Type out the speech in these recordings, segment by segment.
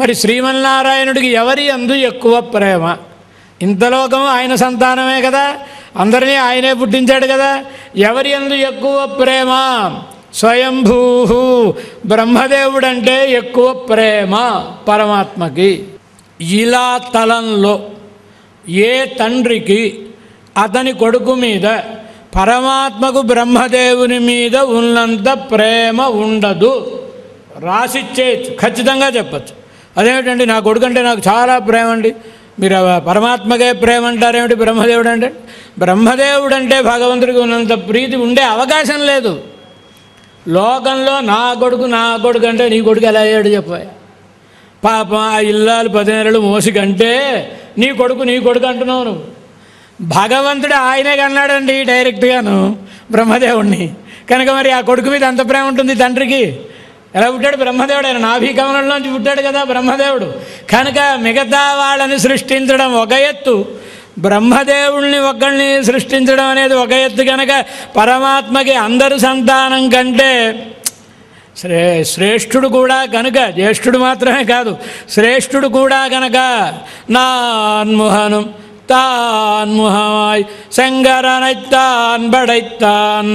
మరి శ్రీమన్నారాయణుడికి ఎవరి అందు ఎక్కువ ప్రేమ ఇంతలోకం ఆయన సంతానమే కదా అందరినీ ఆయనే పుట్టించాడు కదా ఎవరి అందు ఎక్కువ ప్రేమ స్వయంభూ బ్రహ్మదేవుడంటే ఎక్కువ ప్రేమ పరమాత్మకి ఇలా తలంలో ఏ తండ్రికి అతని కొడుకు మీద పరమాత్మకు బ్రహ్మదేవుని మీద ఉన్నంత ప్రేమ ఉండదు రాసిచ్చేయచ్చు ఖచ్చితంగా చెప్పచ్చు అదేమిటండి నా కొడుకు అంటే నాకు చాలా ప్రేమ అండి మీరు ఆ పరమాత్మకే ప్రేమ అంటారేమిటి బ్రహ్మదేవుడు అంటే బ్రహ్మదేవుడు అంటే భగవంతుడికి ఉన్నంత ప్రీతి ఉండే అవకాశం లేదు లోకంలో నా కొడుకు నా కొడుకు అంటే నీ కొడుకు ఎలా అయ్యాడు చెప్పాయా పాపం ఆ ఇల్లాలు పది నెలలు మోసి కంటే నీ కొడుకు నీ కొడుకు అంటున్నావు నువ్వు భగవంతుడు ఆయనే కన్నాడండి డైరెక్ట్గాను బ్రహ్మదేవుణ్ణి కనుక మరి ఆ కొడుకు మీద అంత ప్రేమ ఉంటుంది తండ్రికి ఎలా పుట్టాడు బ్రహ్మదేవుడు ఆయన నాభీకమలంలోంచి పుట్టాడు కదా బ్రహ్మదేవుడు కనుక మిగతా వాళ్ళని సృష్టించడం ఒక ఎత్తు బ్రహ్మదేవుల్ని ఒకళ్ళని సృష్టించడం అనేది ఒక ఎత్తు కనుక పరమాత్మకి అందరు సంతానం కంటే శ్రే శ్రేష్ఠుడు కూడా కనుక జ్యేష్ఠుడు మాత్రమే కాదు శ్రేష్ఠుడు కూడా కనుక నాన్ముహనం తాన్ముహమాయ్ శంకరనైత్తాన్ బడైత్తాన్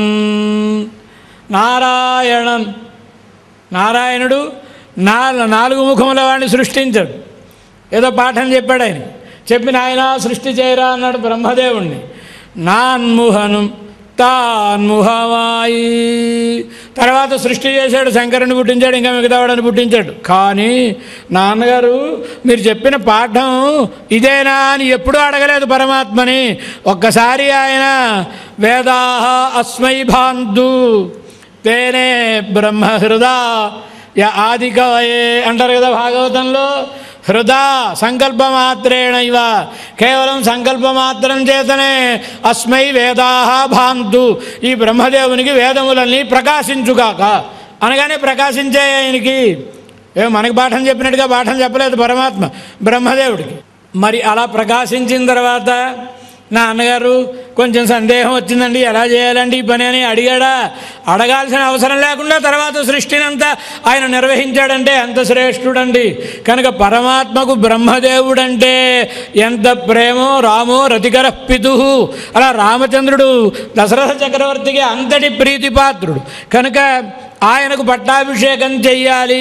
నారాయణన్ నారాయణుడు నా నాలుగు ముఖముల వాడిని సృష్టించాడు ఏదో పాఠం చెప్పాడు ఆయన చెప్పిన ఆయన సృష్టి చేయరా అన్నాడు బ్రహ్మదేవుణ్ణి నాన్ముహనం తాన్ముహమాయి తర్వాత సృష్టి చేశాడు శంకరుని పుట్టించాడు ఇంకా మిగతా వాడని పుట్టించాడు కానీ నాన్నగారు మీరు చెప్పిన పాఠం ఇదేనా అని ఎప్పుడూ అడగలేదు పరమాత్మని ఒక్కసారి ఆయన వేదాహ అస్మై భాంతు తేనే బ్రహ్మహృదా య ఆది కవయే అంటారు కదా భాగవతంలో హృదా సంకల్పమాత్రేణ ఇవ కేవలం సంకల్పమాత్రం చేతనే అస్మై వేదా భాంతు ఈ బ్రహ్మదేవునికి వేదములన్నీ ప్రకాశించుగాక అనగానే ప్రకాశించే ఆయనకి ఏ మనకి పాఠం చెప్పినట్టుగా పాఠం చెప్పలేదు పరమాత్మ బ్రహ్మదేవుడికి మరి అలా ప్రకాశించిన తర్వాత నా అన్నగారు కొంచెం సందేహం వచ్చిందండి ఎలా చేయాలండి ఈ పని అని అడిగాడా అడగాల్సిన అవసరం లేకుండా తర్వాత సృష్టినంతా ఆయన నిర్వహించాడంటే ఎంత శ్రేష్ఠుడండి కనుక పరమాత్మకు బ్రహ్మదేవుడంటే ఎంత ప్రేమో రామో రతికర పితు అలా రామచంద్రుడు దశరథ చక్రవర్తికి అంతటి ప్రీతిపాత్రుడు కనుక ఆయనకు పట్టాభిషేకం చెయ్యాలి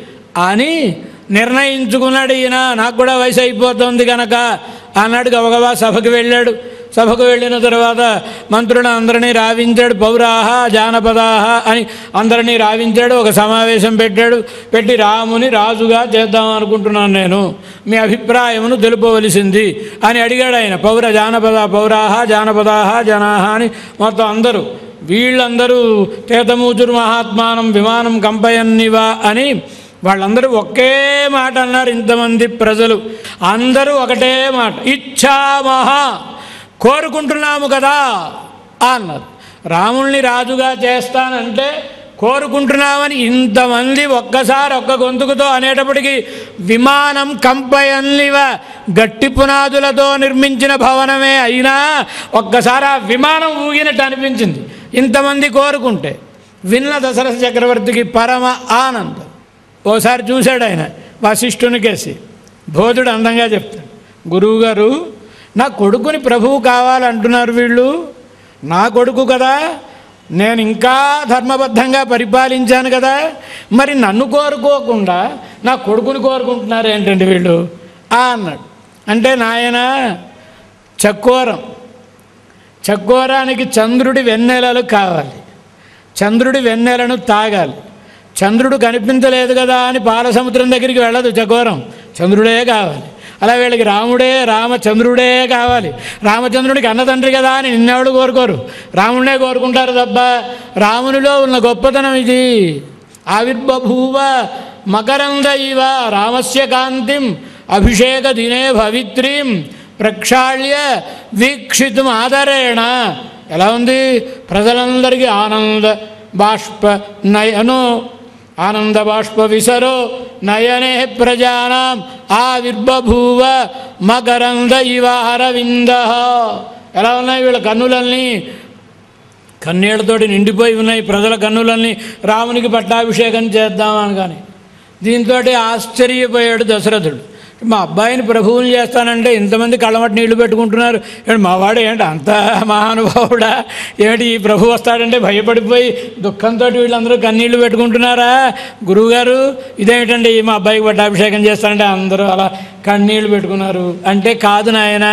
అని నిర్ణయించుకున్నాడు ఈయన నాకు కూడా వయసు అయిపోతుంది కనుక అన్నాడు గబగబా సభకు వెళ్ళాడు సభకు వెళ్ళిన తర్వాత మంత్రులను అందరినీ రావించాడు పౌరాహ జానపదాహ అని అందరినీ రావించాడు ఒక సమావేశం పెట్టాడు పెట్టి రాముని రాజుగా చేద్దాం అనుకుంటున్నాను నేను మీ అభిప్రాయమును తెలుపవలసింది అని అడిగాడు ఆయన పౌర జానపద పౌరాహ జానపదాహ జనాహ అని మొత్తం అందరూ వీళ్ళందరూ తేతమూచురు మహాత్మానం విమానం కంపయన్నివా అని వాళ్ళందరూ ఒకే మాట అన్నారు ఇంతమంది ప్రజలు అందరూ ఒకటే మాట ఇచ్చామహా కోరుకుంటున్నాము కదా అన్నారు రాముల్ని రాజుగా చేస్తానంటే కోరుకుంటున్నామని ఇంతమంది ఒక్కసారి ఒక్క గొంతుకుతో అనేటప్పటికీ విమానం కంపయన్లివ గట్టి పునాదులతో నిర్మించిన భవనమే అయినా ఒక్కసారి ఆ విమానం ఊగినట్టు అనిపించింది ఇంతమంది కోరుకుంటే విన్న దశరథ చక్రవర్తికి పరమ ఆనందం ఓసారి చూశాడు ఆయన వశిష్ఠునికేసి బోధుడు అందంగా చెప్తాడు గురువుగారు నా కొడుకుని ప్రభువు కావాలంటున్నారు వీళ్ళు నా కొడుకు కదా నేను ఇంకా ధర్మబద్ధంగా పరిపాలించాను కదా మరి నన్ను కోరుకోకుండా నా కొడుకుని కోరుకుంటున్నారు ఏంటండి వీళ్ళు ఆ అన్నాడు అంటే నాయన చక్కోరం చక్కోరానికి చంద్రుడి వెన్నెలలు కావాలి చంద్రుడి వెన్నెలను తాగాలి చంద్రుడు కనిపించలేదు కదా అని పాలసముద్రం దగ్గరికి వెళ్ళదు చకోరం చంద్రుడే కావాలి అలా వీళ్ళకి రాముడే రామచంద్రుడే కావాలి రామచంద్రుడికి అన్నతండ్రి కదా అని నిన్నెవడు కోరుకోరు రాముడినే కోరుకుంటారు తప్ప రామునిలో ఉన్న గొప్పతనం ఇది ఆవిర్బభూవ మకరంద ఇవ రామస్య కాంతిం అభిషేక దినే భవిత్రీం ప్రక్షాళ్య వీక్షితం ఆదరేణ ఎలా ఉంది ప్రజలందరికీ ఆనంద బాష్ప నయనో ఆనంద బాష్ప విసరో నయనే ప్రజానాం ఆవిర్బభూవ మకరంద ఇవ అరవింద ఎలా ఉన్నాయి వీళ్ళ కన్నులన్నీ కన్నీళ్లతోటి నిండిపోయి ఉన్నాయి ప్రజల కన్నులన్నీ రామునికి పట్టాభిషేకం చేద్దామని కానీ దీంతో ఆశ్చర్యపోయాడు దశరథుడు మా అబ్బాయిని ప్రభువుని చేస్తానంటే ఇంతమంది కళ్ళమట్టి నీళ్లు పెట్టుకుంటున్నారు ఏంటి మా వాడు ఏంటి అంత మహానుభావుడా ఏమిటి ఈ ప్రభు వస్తాడంటే భయపడిపోయి దుఃఖంతో వీళ్ళందరూ కన్నీళ్లు పెట్టుకుంటున్నారా గురువుగారు ఇదేమిటండి మా అబ్బాయికి పట్టాభిషేకం చేస్తానంటే అందరూ అలా కన్నీళ్లు పెట్టుకున్నారు అంటే కాదు నాయనా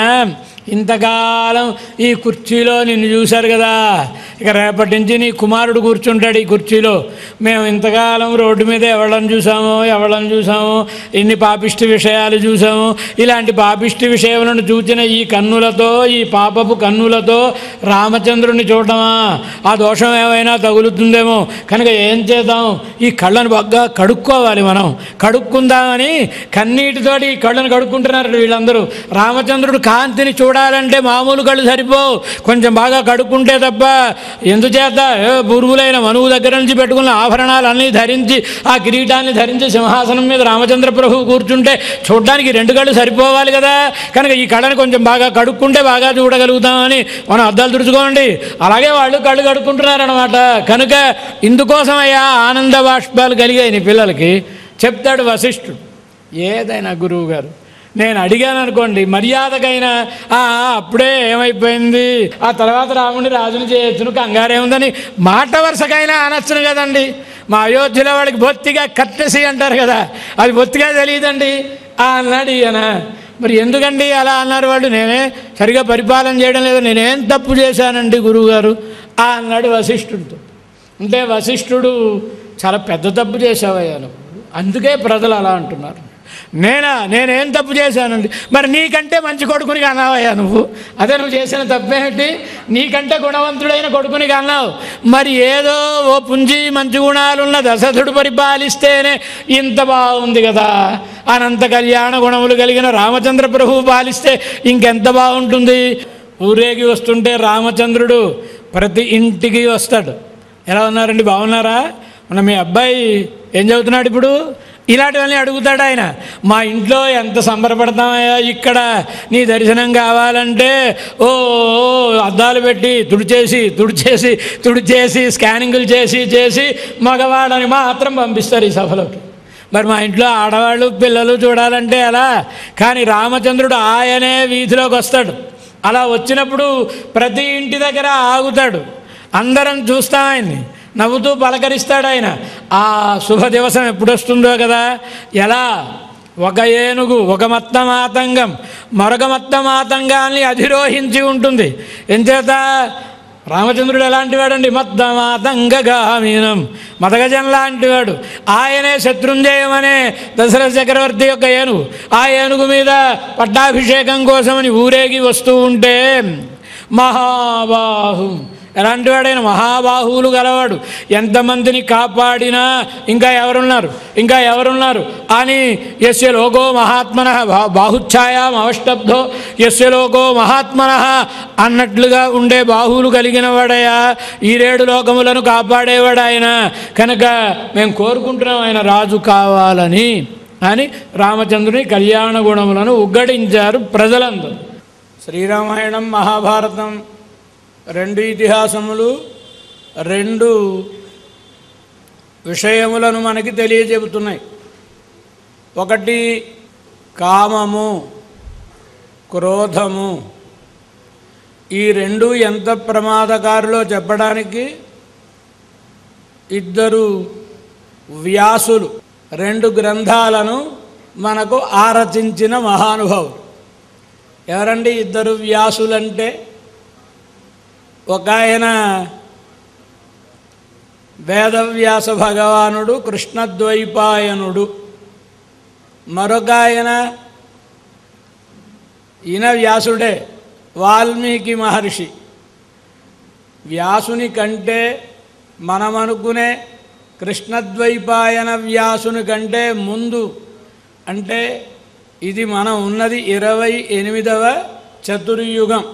ఇంతకాలం ఈ కుర్చీలో నిన్ను చూశారు కదా ఇక రేపటి నుంచి నీ కుమారుడు కూర్చుంటాడు ఈ కుర్చీలో మేము ఇంతకాలం రోడ్డు మీద ఎవళ్ళని చూసామో ఎవళ్ళని చూసామో ఇన్ని పాపిష్టి విషయాలు చూసాము ఇలాంటి పాపిష్టి విషయములను చూచిన ఈ కన్నులతో ఈ పాపపు కన్నులతో రామచంద్రుని చూడటమా ఆ దోషం ఏమైనా తగులుతుందేమో కనుక ఏం చేద్దాం ఈ కళ్ళను బాగా కడుక్కోవాలి మనం కడుక్కుందామని కన్నీటితోటి ఈ కళ్ళను కడుక్కుంటున్నారు వీళ్ళందరూ రామచంద్రుడు కాంతిని చూడాలంటే మామూలు కళ్ళు సరిపోవు కొంచెం బాగా కడుక్కుంటే తప్ప ఎందుచేత ఏ పూర్వులైన మనువు దగ్గర నుంచి పెట్టుకున్న ఆభరణాలన్నీ ధరించి ఆ కిరీటాన్ని ధరించి సింహాసనం మీద రామచంద్ర ప్రభు కూర్చుంటే చూడడానికి రెండు కళ్ళు సరిపోవాలి కదా కనుక ఈ కళ్ళని కొంచెం బాగా కడుక్కుంటే బాగా చూడగలుగుతామని మనం అద్దాలు తుడుచుకోండి అలాగే వాళ్ళు కళ్ళు కడుక్కుంటున్నారనమాట కనుక ఇందుకోసమయ్యా ఆనంద బాష్పాలు కలిగాయి నీ పిల్లలకి చెప్తాడు వశిష్ఠుడు ఏదైనా గురువు గారు నేను అడిగాను అనుకోండి మర్యాదకైనా "ఆ, అప్పుడే ఏమైపోయింది ఆ తర్వాత రాముని రాజుని చేయొచ్చును కంగారేముందని మాట వరుసకైనా అనొచ్చును కదండి మా అయోధ్యలో వాడికి బొత్తిగా కట్టెసి అంటారు కదా అది బొత్తిగా తెలియదండి ఆ అన్నాడు ఈయన మరి ఎందుకండి అలా అన్నారు వాళ్ళు నేనే సరిగా పరిపాలన చేయడం లేదు నేనేం తప్పు చేశానండి గురువుగారు ఆ అన్నాడు వశిష్ఠుడితో అంటే వశిష్ఠుడు చాలా పెద్ద తప్పు చేశావయ్యా నువ్వు అందుకే ప్రజలు అలా అంటున్నారు నేనా నేనేం తప్పు చేశానండి మరి నీకంటే మంచి కొడుకుని కన్నావయ్యా నువ్వు అదే నువ్వు చేసిన తప్పేమిటి నీకంటే గుణవంతుడైన కొడుకుని కన్నావు మరి ఏదో ఓ పుంజి మంచి గుణాలున్న దశరథుడు పరిపాలిస్తేనే ఇంత బాగుంది కదా అనంత కళ్యాణ గుణములు కలిగిన రామచంద్ర ప్రభువు పాలిస్తే ఇంకెంత బాగుంటుంది ఊరేగి వస్తుంటే రామచంద్రుడు ప్రతి ఇంటికి వస్తాడు ఎలా ఉన్నారండి బాగున్నారా మన మీ అబ్బాయి ఏం చదువుతున్నాడు ఇప్పుడు ఇలాంటివన్నీ అడుగుతాడు ఆయన మా ఇంట్లో ఎంత సంబరపడతామయ్యా ఇక్కడ నీ దర్శనం కావాలంటే ఓ ఓ, అద్దాలు పెట్టి తుడిచేసి తుడిచేసి తుడిచేసి స్కానింగులు చేసి చేసి మగవాడని మాత్రం పంపిస్తారు ఈ సభలోకి మరి మా ఇంట్లో ఆడవాళ్ళు పిల్లలు చూడాలంటే అలా కానీ రామచంద్రుడు ఆయనే వీధిలోకి వస్తాడు అలా వచ్చినప్పుడు ప్రతి ఇంటి దగ్గర ఆగుతాడు అందరం చూస్తాం ఆయన్ని నవ్వుతూ పలకరిస్తాడు ఆయన ఆ శుభ దివసం ఎప్పుడు వస్తుందో కదా ఎలా ఒక ఏనుగు ఒక మత్త మాతంగం మరొక మత్త మాతంగాన్ని అధిరోహించి ఉంటుంది ఎంచేత రామచంద్రుడు ఎలాంటి వాడండి మద్దమాతంగగామీనం మదగజం లాంటివాడు ఆయనే శత్రుంజయం అనే దశరథ చక్రవర్తి యొక్క ఏనుగు ఆ ఏనుగు మీద పట్టాభిషేకం కోసమని ఊరేగి వస్తూ ఉంటే మహాబాహు ఎలాంటి వాడైన మహాబాహువులు గలవాడు ఎంతమందిని కాపాడినా ఇంకా ఎవరున్నారు ఇంకా ఎవరున్నారు అని ఎస్య లోకో మహాత్మన బాహుఛాయాం అవష్టబ్ధో ఎస్య లోకో మహాత్మన అన్నట్లుగా ఉండే బాహువులు కలిగిన వాడయా ఈ రేడు లోకములను కాపాడేవాడు ఆయన కనుక మేము కోరుకుంటున్నాం ఆయన రాజు కావాలని అని రామచంద్రుని కళ్యాణ గుణములను ఉగ్గడించారు ప్రజలందరూ శ్రీరామాయణం మహాభారతం రెండు ఇతిహాసములు రెండు విషయములను మనకి తెలియజెబుతున్నాయి ఒకటి కామము క్రోధము ఈ రెండు ఎంత ప్రమాదకారులో చెప్పడానికి ఇద్దరు వ్యాసులు రెండు గ్రంథాలను మనకు ఆరచించిన మహానుభావులు ఎవరండి ఇద్దరు వ్యాసులంటే ఒక ఆయన వేదవ్యాస భగవానుడు కృష్ణద్వైపాయనుడు మరొక ఆయన ఈయన వ్యాసుడే వాల్మీకి మహర్షి వ్యాసుని కంటే మనం అనుకునే కృష్ణద్వైపాయన వ్యాసుని కంటే ముందు అంటే ఇది మనం ఉన్నది ఇరవై ఎనిమిదవ చతుర్యుగం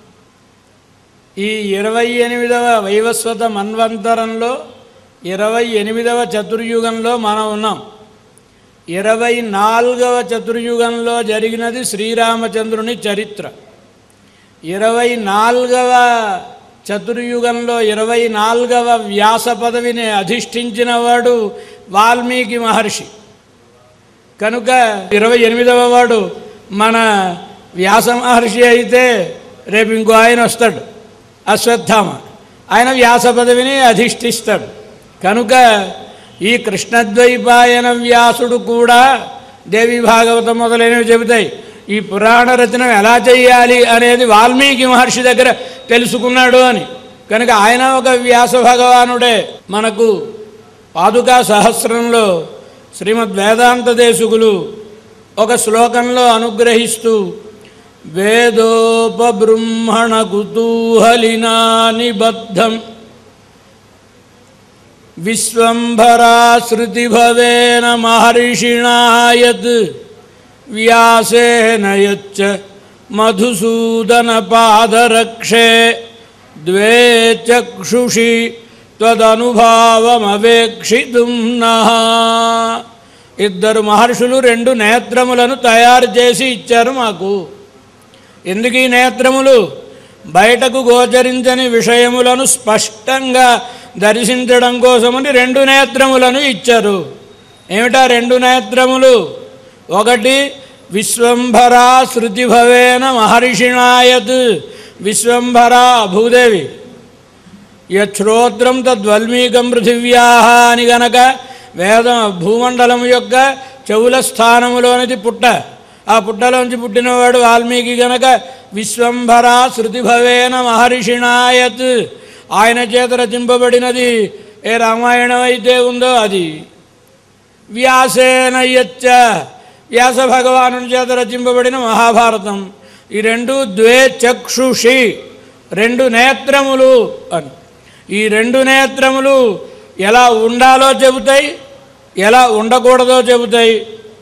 ఈ ఇరవై ఎనిమిదవ వైవస్వత మన్వంతరంలో ఇరవై ఎనిమిదవ చతుర్యుగంలో మనం ఉన్నాం ఇరవై నాలుగవ చతుర్యుగంలో జరిగినది శ్రీరామచంద్రుని చరిత్ర ఇరవై నాలుగవ చతుర్యుగంలో ఇరవై నాలుగవ వ్యాస పదవిని అధిష్ఠించిన వాడు వాల్మీకి మహర్షి కనుక ఇరవై ఎనిమిదవ వాడు మన వ్యాస మహర్షి అయితే రేపు ఇంకో ఆయన వస్తాడు అశ్వత్థామ ఆయన వ్యాస పదవిని అధిష్ఠిస్తాడు కనుక ఈ కృష్ణద్వైపాయన వ్యాసుడు కూడా దేవి భాగవతం మొదలైనవి చెబుతాయి ఈ పురాణ రచన ఎలా చేయాలి అనేది వాల్మీకి మహర్షి దగ్గర తెలుసుకున్నాడు అని కనుక ఆయన ఒక వ్యాస భగవానుడే మనకు పాదుకా సహస్రంలో శ్రీమద్ వేదాంత దేశుకులు ఒక శ్లోకంలో అనుగ్రహిస్తూ వేదోపబృంహణ కుతూహలినా నిబద్ధం విశ్వంభరాశ్రుతిభవేన మహర్షిణాయత్ వ్యాసేన యచ్చ మధుసూదన పాదరక్షే ద్వే చక్షుషి త్వదనుభావమవేక్షితుం నః ఇద్దరు మహర్షులు రెండు నేత్రములను తయారు చేసి ఇచ్చారు మాకు ఎందుకు ఈ నేత్రములు బయటకు గోచరించని విషయములను స్పష్టంగా దర్శించడం కోసమని రెండు నేత్రములను ఇచ్చారు ఏమిటా రెండు నేత్రములు ఒకటి విశ్వంభరా శృతిభవేన మహర్షిణాయత్ విశ్వంభరా భూదేవి యశ్రోత్రం తద్వల్మీకం పృథివ్యా అని గనక వేద భూమండలం యొక్క చెవుల స్థానములోనిది పుట్ట ఆ పుట్టలోంచి పుట్టినవాడు వాల్మీకి గనక విశ్వంభరా శృతిభవేన మహర్షిణాయత్ ఆయన చేత రచింపబడినది ఏ రామాయణం అయితే ఉందో అది వ్యాసేన యచ్చ వ్యాస భగవాను చేత రచింపబడిన మహాభారతం ఈ రెండు ద్వే చక్షుషి రెండు నేత్రములు అని ఈ రెండు నేత్రములు ఎలా ఉండాలో చెబుతాయి ఎలా ఉండకూడదో చెబుతాయి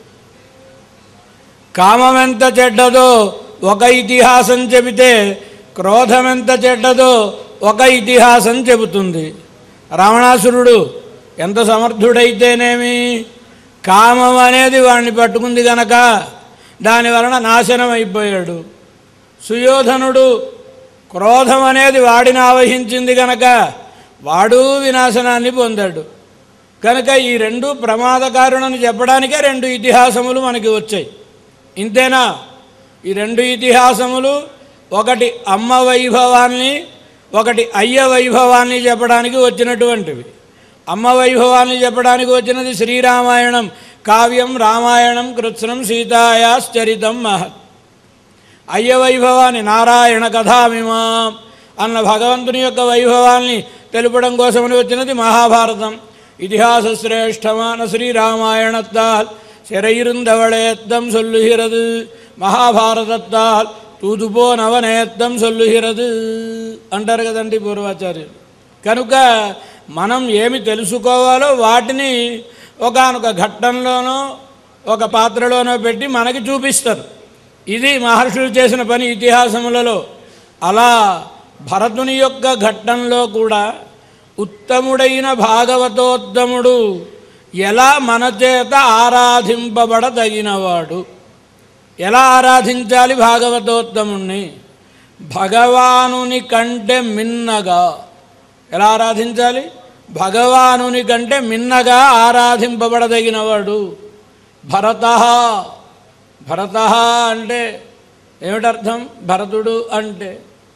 కామం ఎంత చెడ్డదో ఒక ఇతిహాసం చెబితే క్రోధం ఎంత చెడ్డదో ఒక ఇతిహాసం చెబుతుంది రావణాసురుడు ఎంత సమర్థుడైతేనేమి కామం అనేది వాడిని పట్టుకుంది గనక దాని వలన నాశనం అయిపోయాడు సుయోధనుడు క్రోధం అనేది వాడిని ఆవహించింది గనక వాడు వినాశనాన్ని పొందాడు కనుక ఈ రెండు ప్రమాదకారుణని చెప్పడానికే రెండు ఇతిహాసములు మనకి వచ్చాయి ఇంతేనా ఈ రెండు ఇతిహాసములు ఒకటి అమ్మ వైభవాన్ని ఒకటి అయ్య వైభవాన్ని చెప్పడానికి వచ్చినటువంటివి అమ్మ వైభవాన్ని చెప్పడానికి వచ్చినది శ్రీరామాయణం కావ్యం రామాయణం కృత్స్నం సీతాయాశ్చరితం మహత్ అయ్య వైభవాన్ని నారాయణ కథామిమాం అన్న భగవంతుని యొక్క వైభవాన్ని తెలుపడం కోసమని వచ్చినది మహాభారతం ఇతిహాస శ్రేష్టமான ஸ்ரீராமாயணத்தால் சிறையிருந்தவளேத்தம் சொல்லுகிறது మహాభారతత్తాల్ తూదుపో నవనేత్తం సొల్లుహిరదు అంటారు కదండి పూర్వాచార్యులు కనుక మనం ఏమి తెలుసుకోవాలో వాటిని ఒకానొక ఘట్టంలోనో ఒక పాత్రలోనో పెట్టి మనకి చూపిస్తారు ఇది మహర్షులు చేసిన పని ఇతిహాసములలో అలా భరతుని యొక్క ఘట్టంలో కూడా ఉత్తముడైన భాగవతోత్తముడు ఎలా మన చేత ఆరాధింపబడదగినవాడు ఎలా ఆరాధించాలి భాగవతోత్తముణ్ణి భగవానుని కంటే మిన్నగా ఎలా ఆరాధించాలి భగవానుని కంటే మిన్నగా ఆరాధింపబడదగినవాడు భరత భరత అంటే ఏమిటర్థం భరతుడు అంటే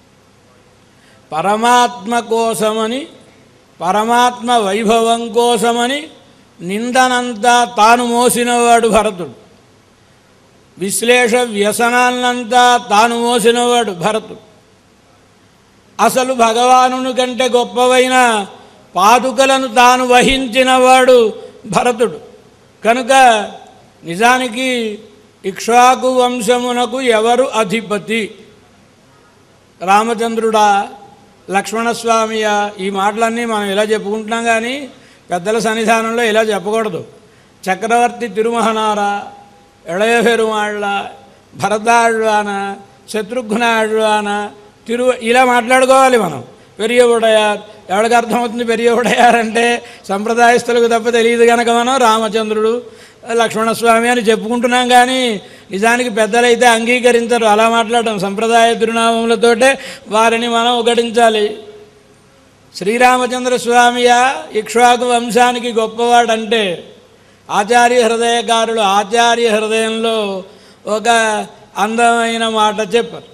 పరమాత్మ కోసమని పరమాత్మ వైభవం కోసమని నిందనంతా తాను మోసినవాడు భరతుడు విశ్లేష వ్యసనాన్నంతా తాను మోసినవాడు భరతుడు అసలు భగవానుని కంటే గొప్పవైన పాదుకలను తాను వహించినవాడు భరతుడు కనుక నిజానికి ఇక్ష్వాకు వంశమునకు ఎవరు అధిపతి రామచంద్రుడా లక్ష్మణస్వామియా ఈ మాటలన్నీ మనం ఇలా చెప్పుకుంటున్నాం కానీ పెద్దల సన్నిధానంలో ఇలా చెప్పకూడదు చక్రవర్తి తిరుమహనారా ఇళయ పెరుమాళ్ళ భరతాళ్వాన శత్రుఘ్న ఆళ్వాన తిరు ఇలా మాట్లాడుకోవాలి మనం పెరియ ఉడయార్ ఎవరికి అర్థమవుతుంది పెరియ ఉడయార్ అంటే సంప్రదాయస్తులకు తప్ప తెలియదు కనుక మనం రామచంద్రుడు లక్ష్మణస్వామి అని చెప్పుకుంటున్నాం కానీ నిజానికి పెద్దలైతే అంగీకరించరు అలా మాట్లాడడం సంప్రదాయ తిరునామములతోటే వారిని మనం ఒకటించాలి శ్రీరామచంద్ర స్వామియా ఇక్ష్వాకు వంశానికి గొప్పవాడంటే ఆచార్య హృదయకారులు ఆచార్య హృదయంలో ఒక అందమైన మాట చెప్పారు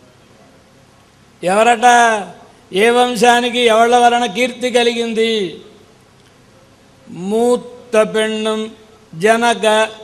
ఎవరట ఏ వంశానికి ఎవళ్ళ వలన కీర్తి కలిగింది மூத்த பெண்ணும் ஜனக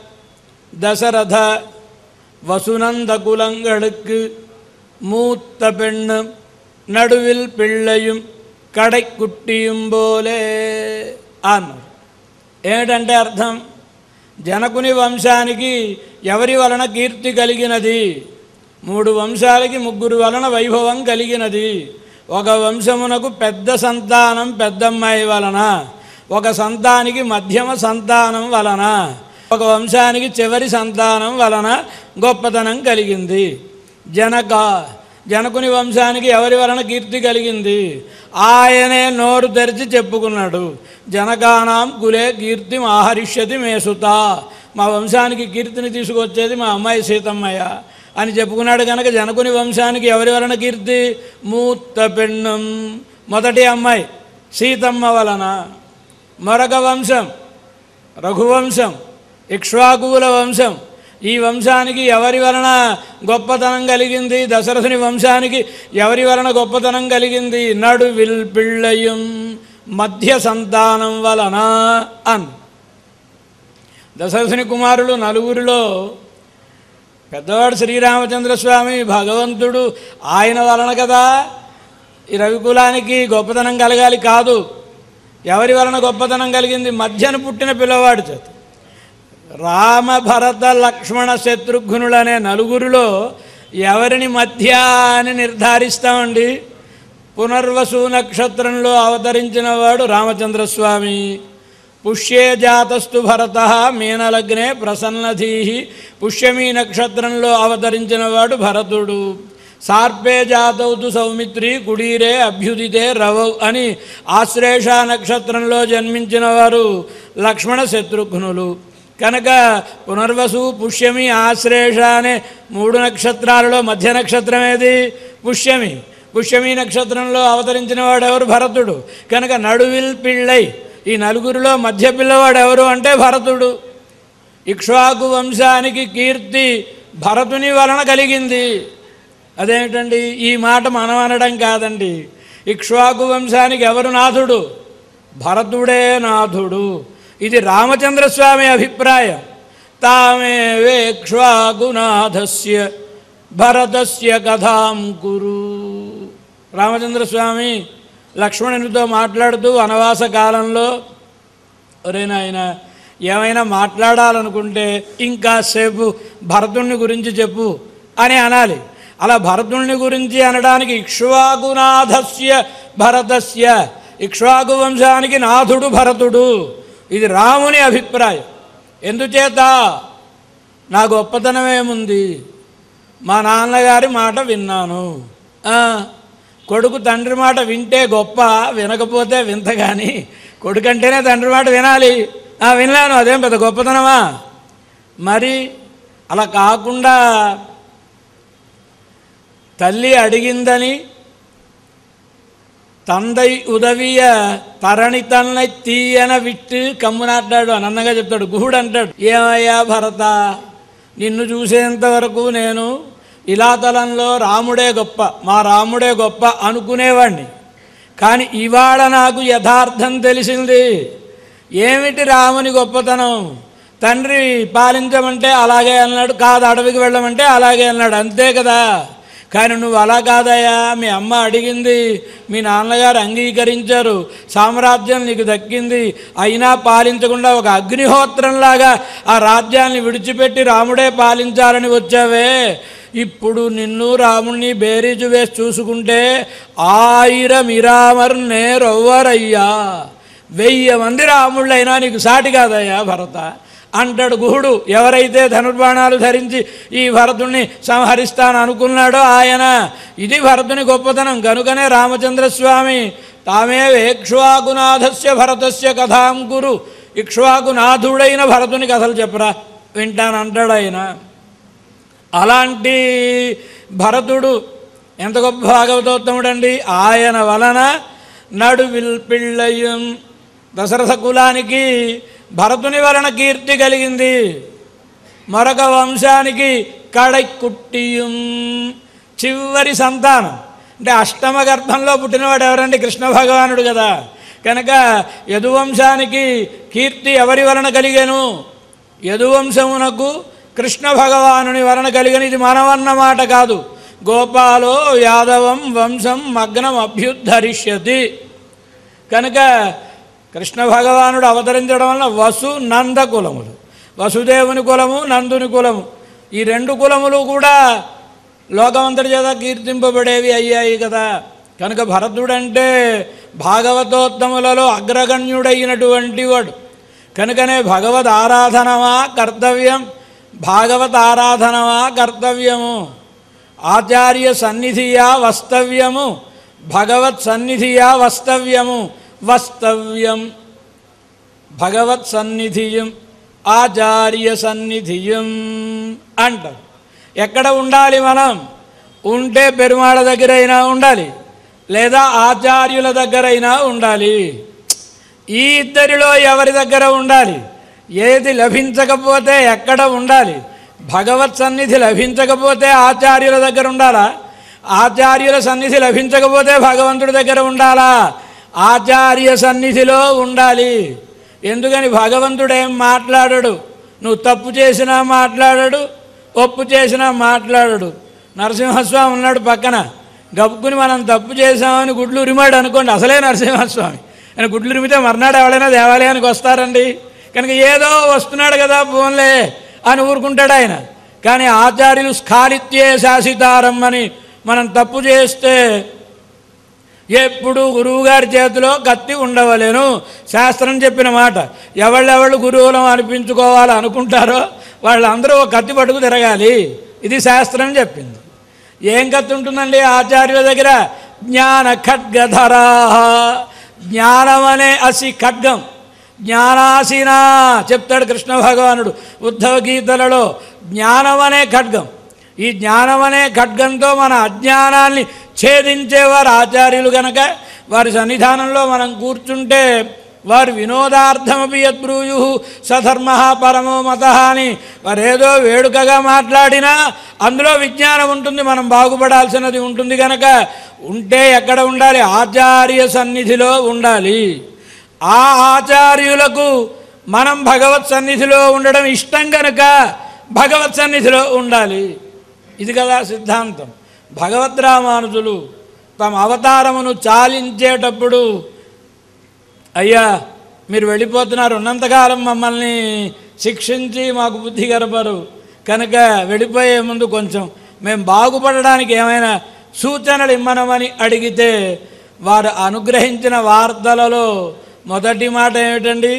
தசரத வசுநந்த குலங்களுக்கு மூத்த பெண்ணும் நடுவில் பிள்ளையும் కడైకుట్టిயும் పోలే అన్నారు ఏమిటంటే అర్థం జనకుని వంశానికి ఎవరి వలన కీర్తి కలిగినది మూడు వంశాలకి ముగ్గురు వలన వైభవం కలిగినది ఒక వంశమునకు పెద్ద సంతానం పెద్దమ్మాయి వలన ఒక సంతానికి మధ్యమ సంతానం వలన ఒక వంశానికి చివరి సంతానం వలన గొప్పతనం కలిగింది జనక జనకుని వంశానికి ఎవరి వలన కీర్తి కలిగింది ఆయనే నోరు తెరిచి చెప్పుకున్నాడు జనకానాం కులే కీర్తి ఆహరిష్యతి మేసుత మా వంశానికి కీర్తిని తీసుకొచ్చేది మా అమ్మాయి సీతమ్మయ్య అని చెప్పుకున్నాడు కనుక జనకుని వంశానికి ఎవరి వలన కీర్తి మూత్త పెన్నం మొదటి అమ్మాయి సీతమ్మ వలన మరొక వంశం రఘువంశం ఇక్ష్వాకువుల వంశం ఈ వంశానికి ఎవరి వలన గొప్పతనం కలిగింది దశరథుని వంశానికి ఎవరి వలన గొప్పతనం కలిగింది నడువిల్ పిళ్ళయం మధ్య సంతానం వలన అన్ దశరథుని కుమారులు నలుగురిలో పెద్దవాడు శ్రీరామచంద్రస్వామి భగవంతుడు ఆయన వలన కదా ఈ రవికులానికి గొప్పతనం కలగాలి కాదు ఎవరి వలన గొప్పతనం కలిగింది మధ్యన పుట్టిన పిల్లవాడు చేత రామ భరత లక్ష్మణ శత్రుఘ్నులు అనే నలుగురిలో ఎవరిని మధ్య అని నిర్ధారిస్తామండి పునర్వసు నక్షత్రంలో అవతరించిన వాడు రామచంద్రస్వామి పుష్యే జాతస్తు భరత మీనలగ్నే ప్రసన్నధీ పుష్యమీ నక్షత్రంలో అవతరించిన వాడు భరతుడు సార్పే జాతౌతు సౌమిత్రి కుడీరే అభ్యుదితే రవౌ అని ఆశ్లేష నక్షత్రంలో జన్మించిన వారు లక్ష్మణ శత్రుఘ్నులు కనుక పునర్వసు పుష్యమి ఆశ్లేష అనే మూడు నక్షత్రాలలో మధ్య నక్షత్రం ఏది పుష్యమి పుష్యమి నక్షత్రంలో అవతరించిన వాడు ఎవరు భరతుడు కనుక నడువిల్ పిళ్ళై ఈ నలుగురిలో మధ్య పిల్లవాడు ఎవరు అంటే భరతుడు ఇక్ష్వాకు వంశానికి కీర్తి భరతుని వలన కలిగింది అదేమిటండి ఈ మాట మనం అనడం కాదండి ఇక్ష్వాకు వంశానికి ఎవరు నాథుడు భరతుడే నాథుడు ఇది రామచంద్రస్వామి అభిప్రాయం తామే వేక్ష్వాకునాథస్య భరతస్య కథాం కురు రామచంద్రస్వామి లక్ష్మణునితో మాట్లాడుతూ వనవాస కాలంలో ఒరే నాయన ఏమైనా మాట్లాడాలనుకుంటే ఇంకాసేపు భరతుణ్ణి గురించి చెప్పు అని అనాలి అలా భరతుణ్ణి గురించి అనడానికి ఇక్ష్వాకునాథస్య భరతస్య ఇక్ష్వాకు వంశానికి నాథుడు భరతుడు ఇది రాముని అభిప్రాయం ఎందుచేత నా గొప్పతనం ఏముంది మా నాన్నగారి మాట విన్నాను ఆ, కొడుకు తండ్రి మాట వింటే గొప్ప వినకపోతే వింత కానీ కొడుకంటేనే తండ్రి మాట వినాలి ఆ వినలేను అదేం పెద్ద గొప్పతనమా మరి అలా కాకుండా తల్లి అడిగిందని తందై ఉదవియ తరణి తన్నై తీయన విట్టు కమ్మునాటాడు అని అన్నగా చెప్తాడు గుహుడు అంటాడు ఏమయ్యా భరత నిన్ను చూసేంత వరకు నేను ఇలాతలంలో రాముడే గొప్ప మా రాముడే గొప్ప అనుకునేవాణ్ణి కానీ ఇవాళ నాకు యథార్థం తెలిసింది ఏమిటి రాముని గొప్పతనం తండ్రి పాలించమంటే అలాగే అన్నాడు కాదు అడవికి వెళ్ళమంటే అలాగే అన్నాడు అంతే కదా కానీ నువ్వు అలా కాదయ్యా మీ అమ్మ అడిగింది మీ నాన్నగారు అంగీకరించారు సామ్రాజ్యం నీకు దక్కింది అయినా పాలించకుండా ఒక అగ్నిహోత్రంలాగా ఆ రాజ్యాన్ని విడిచిపెట్టి రాముడే పాలించాలని వచ్చావే ఇప్పుడు నిన్ను రాముణ్ణి బేరీజు వేసి చూసుకుంటే ఆయిరం ఇరామర్ నేరొవ్వరయ్యా వెయ్యి మంది రాముళ్ళైనా నీకు సాటి కాదయ్యా భరత అంటాడు గుహుడు ఎవరైతే ధనుర్బాణాలు ధరించి ఈ భరతుణ్ణి సంహరిస్తాను అనుకున్నాడో ఆయన ఇది భరతుని గొప్పతనం కనుకనే రామచంద్రస్వామి తామే ఇక్ష్వాకునాథస్య భరతస్య కథాం గురు ఇక్ష్వాకునాథుడైన భరతుని కథలు చెప్పరా వింటాను అంటాడు ఆయన అలాంటి భరతుడు ఎంత గొప్ప భాగవతోత్తముడండి ఆయన వలన నడువిల్ పిళ్ళయం దశరథ కులానికి భరతుని వలన కీర్తి కలిగింది మరొక వంశానికి కడైకుట్టియం చివరి సంతానం అంటే అష్టమ గర్భంలో పుట్టినవాడు ఎవరండి కృష్ణ భగవానుడు కదా కనుక యదువంశానికి కీర్తి ఎవరి వలన కలిగెను యదువంశమునకు కృష్ణ భగవానుని వలన కలిగిన ఇది మనవన్న మాట కాదు గోపాలో యాదవం వంశం మగ్నం అభ్యుద్ధరిష్యతి కనుక కృష్ణ భగవానుడు అవతరించడం వల్ల వసు నంద కులములు వసుదేవుని కులము నందుని కులము ఈ రెండు కులములు కూడా లోకమంతటి చేత కీర్తింపబడేవి అయ్యాయి కదా కనుక భరతుడంటే భాగవతోత్తములలో అగ్రగణ్యుడైనటువంటి వాడు కనుకనే భగవద్ ఆరాధనమా కర్తవ్యం భాగవత ఆరాధనమా కర్తవ్యము ఆచార్య సన్నిధియా వస్తవ్యము భగవత్ సన్నిధియా వస్తవ్యము వస్తవ్యం భగవత్ సన్నిధియం ఆచార్య సన్నిధియం అంటారు ఎక్కడ ఉండాలి మనం ఉంటే పెరుమాళ దగ్గరైనా ఉండాలి లేదా ఆచార్యుల దగ్గరైనా ఉండాలి ఈ ఇద్దరిలో ఎవరి దగ్గర ఉండాలి ఏది లభించకపోతే ఎక్కడ ఉండాలి భగవత్ సన్నిధి లభించకపోతే ఆచార్యుల దగ్గర ఉండాలా ఆచార్యుల సన్నిధి లభించకపోతే భగవంతుడి దగ్గర ఉండాలా ఆచార్య సన్నిధిలో ఉండాలి ఎందుకని భగవంతుడు ఏం మాట్లాడడు నువ్వు తప్పు చేసినా మాట్లాడడు ఒప్పు చేసినా మాట్లాడడు నరసింహస్వామి ఉన్నాడు పక్కన గబుక్కుని మనం తప్పు చేసామని గుడ్లు ఉరిమాడు అనుకోండి అసలే నరసింహస్వామి ఆయన గుడ్లు ఉరిమితే మర్నాడు ఎవరైనా దేవాలయానికి వస్తారండి కనుక ఏదో వస్తున్నాడు కదా ఫోన్లే అని ఊరుకుంటాడు ఆయన కానీ ఆచార్యులు స్ఖాలిత్యే శాసితారమ్మని మనం తప్పు చేస్తే ఎప్పుడు గురువుగారి చేతిలో కత్తి ఉండవలేను శాస్త్రం చెప్పిన మాట ఎవళ్ళెవళ్ళు గురువులం అనిపించుకోవాలి అనుకుంటారో వాళ్ళందరూ ఒక కత్తి పట్టుకు తిరగాలి ఇది శాస్త్రం చెప్పింది ఏం కత్తి ఉంటుందండి ఆచార్యుల దగ్గర జ్ఞాన ఖడ్గధరా జ్ఞానం అనే అసి ఖడ్గం జ్ఞానాసీనా చెప్తాడు కృష్ణ భగవానుడు ఉద్ధవ గీతలలో జ్ఞానం అనే ఖడ్గం ఈ జ్ఞానం అనే ఖడ్గంతో మన అజ్ఞానాన్ని ఛేదించేవారు ఆచార్యులు గనక వారి సన్నిధానంలో మనం కూర్చుంటే వారు వినోదార్థమపి యద్బ్రూయు సధర్మ పరమో మత అని వారేదో వేడుకగా మాట్లాడినా అందులో విజ్ఞానం ఉంటుంది మనం బాగుపడాల్సినది ఉంటుంది కనుక ఉంటే ఎక్కడ ఉండాలి ఆచార్య సన్నిధిలో ఉండాలి ఆ ఆచార్యులకు మనం భగవత్ సన్నిధిలో ఉండడం ఇష్టం కనుక భగవత్ సన్నిధిలో ఉండాలి ఇది కదా సిద్ధాంతం భగవద్ రామానుజులు తమ అవతారమును చాలించేటప్పుడు అయ్యా మీరు వెళ్ళిపోతున్నారు ఉన్నంతకాలం మమ్మల్ని శిక్షించి మాకు బుద్ధి గడపరు కనుక వెళ్ళిపోయే ముందు కొంచెం మేము బాగుపడడానికి ఏమైనా సూచనలు ఇమ్మనమని అడిగితే వారు అనుగ్రహించిన వార్తలలో మొదటి మాట ఏమిటండి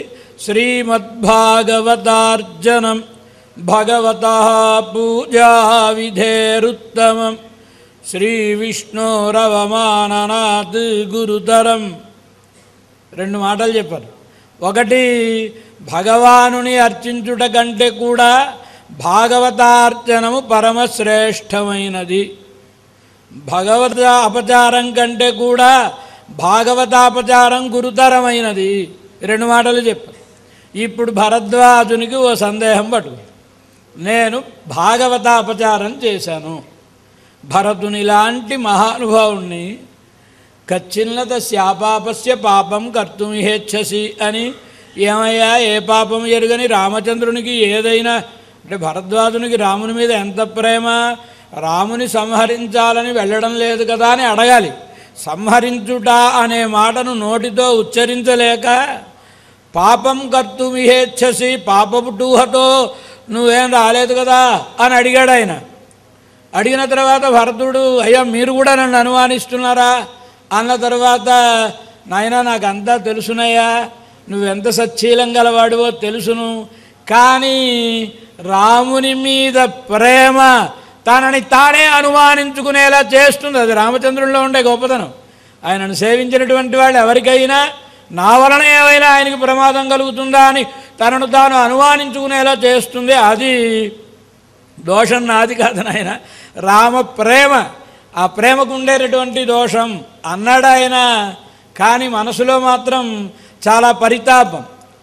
శ్రీమద్భాగవతార్జనం భగవత పూజా విధేరుత్తమం శ్రీ విష్ణోరవమాననాత్ గురుతరం రెండు మాటలు చెప్పారు ఒకటి భగవానుని అర్చించుట కంటే కూడా భాగవతార్చనము పరమశ్రేష్టమైనది భగవత అపచారం కంటే కూడా భాగవతాపచారం గురుతరమైనది రెండు మాటలు చెప్పారు ఇప్పుడు భరద్వాజునికి ఓ సందేహం పట్టుకుంది నేను భాగవతాపచారం చేశాను భరతుని లాంటి మహానుభావుణ్ణి కచ్చిన్నత శాపాపస్య పాపం కర్తుమిహేచ్ఛసి అని ఏమయ్యా ఏ పాపం ఎరుగని రామచంద్రునికి ఏదైనా అంటే భరద్వాజునికి రాముని మీద ఎంత ప్రేమ రాముని సంహరించాలని వెళ్ళడం లేదు కదా అని అడగాలి సంహరించుట అనే మాటను నోటితో ఉచ్చరించలేక పాపం కర్తుమిహేచ్ఛసి పాపపు టూహతో నువ్వేం రాలేదు కదా అని అడిగాడు ఆయన అడిగిన తర్వాత భరతుడు అయ్యా మీరు కూడా నన్ను అనుమానిస్తున్నారా అన్న తర్వాత నాయనా నాకు అంతా తెలుసునయ్యా నువ్వెంత సచ్చీలం గలవాడివో తెలుసును కానీ రాముని మీద ప్రేమ తనని తానే అనుమానించుకునేలా చేస్తుంది అది రామచంద్రుల్లో ఉండే గొప్పతనం ఆయనను సేవించినటువంటి వాళ్ళు ఎవరికైనా నా వలన ఏమైనా ఆయనకి ప్రమాదం కలుగుతుందా అని తనను తాను అనుమానించుకునేలా చేస్తుంది అది దోషం నాది కాదు నాయన రామ ప్రేమ ఆ ప్రేమకు ఉండేటటువంటి దోషం అన్నాడు ఆయన కానీ మనసులో మాత్రం చాలా పరితాపం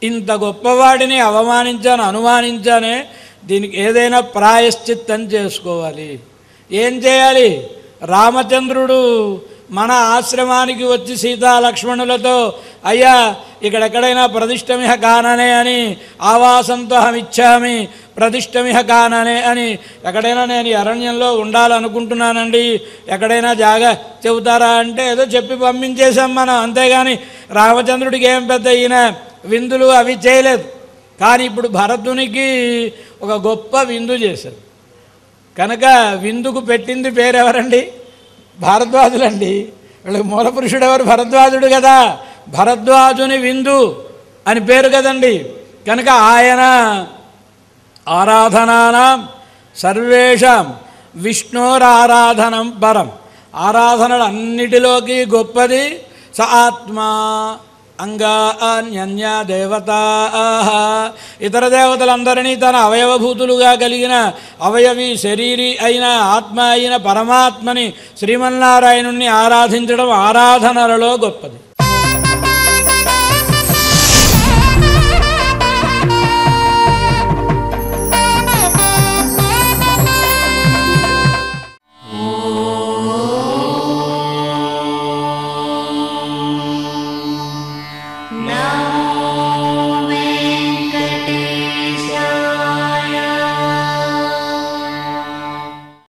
ఇంత గొప్పవాడిని అవమానించాను అనుమానించానే దీనికి ఏదైనా ప్రాయశ్చిత్తం చేసుకోవాలి ఏం చేయాలి రామచంద్రుడు మన ఆశ్రమానికి వచ్చి సీతా లక్ష్మణులతో అయ్యా ఇక్కడెక్కడైనా ప్రతిష్టమిహ కాననే అని ఆవాసంతో ఇచ్చామి ప్రతిష్టమిహ కాననే అని ఎక్కడైనా నేను ఈ అరణ్యంలో ఉండాలనుకుంటున్నానండి ఎక్కడైనా జాగా చెబుతారా అంటే ఏదో చెప్పి పంపించేశాం మనం అంతేగాని రామచంద్రుడికి ఏం పెద్ద ఈయన విందులు అవి చేయలేదు కానీ ఇప్పుడు భరతునికి ఒక గొప్ప విందు చేశారు కనుక విందుకు పెట్టింది పేరు ఎవరండి భారద్వాజులండి వీళ్ళకి మూల పురుషుడు ఎవరు భరద్వాజుడు కదా భరద్వాజుని విందు అని పేరు కదండి కనుక ఆయన ఆరాధనానాం సర్వేషాం విష్ణోరారాధనం పరం ఆరాధనలు అన్నిటిలోకి గొప్పది స ఆత్మా అంగా అన్య దేవతా ఇతర దేవతలందరినీ తన అవయవభూతులుగా కలిగిన అవయవి శరీరి అయిన ఆత్మ అయిన పరమాత్మని శ్రీమన్నారాయణుణ్ణి ఆరాధించడం ఆరాధనలలో గొప్పది